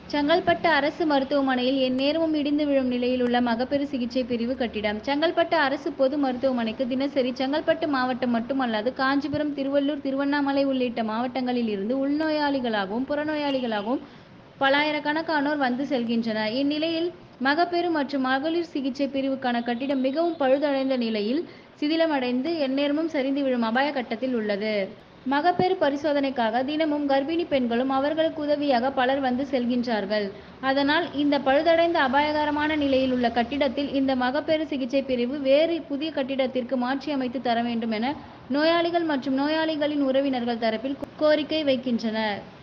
செங்கல்பட்டு அரசு மருத்துவமனையில் எந்நேரமும் இடிந்து விழும் நிலையில் உள்ள மகப்பேறு சிகிச்சை பிரிவு கட்டிடம் செங்கல்பட்டு அரசு பொது மருத்துவமனைக்கு தினசரி செங்கல்பட்டு மாவட்டம் மட்டுமல்லாது காஞ்சிபுரம் திருவள்ளூர் திருவண்ணாமலை உள்ளிட்ட மாவட்டங்களில் இருந்து உள்நோயாளிகளாகவும் புறநோயாளிகளாகவும் பல்லாயிரக்கணக்கானோர் வந்து செல்கின்றனர் இந்நிலையில் மகப்பேறு மற்றும் மகளிர் சிகிச்சை பிரிவுக்கான கட்டிடம் மிகவும் பழுதடைந்த நிலையில் சிதிலமடைந்து எந்நேரமும் சரிந்து விழும் அபாய கட்டத்தில் உள்ளது மகப்பேறு பரிசோதனைக்காக தினமும் கர்ப்பிணி பெண்களும் அவர்களுக்கு உதவியாக பலர் வந்து செல்கின்றார்கள் அதனால் இந்த பழுதடைந்த அபாயகரமான நிலையில் உள்ள கட்டிடத்தில் இந்த மகப்பேறு சிகிச்சை பிரிவு வேறு புதிய கட்டிடத்திற்கு மாற்றி அமைத்து தர வேண்டும் என நோயாளிகள் மற்றும் நோயாளிகளின் உறவினர்கள் தரப்பில் கோரிக்கை வைக்கின்றனர்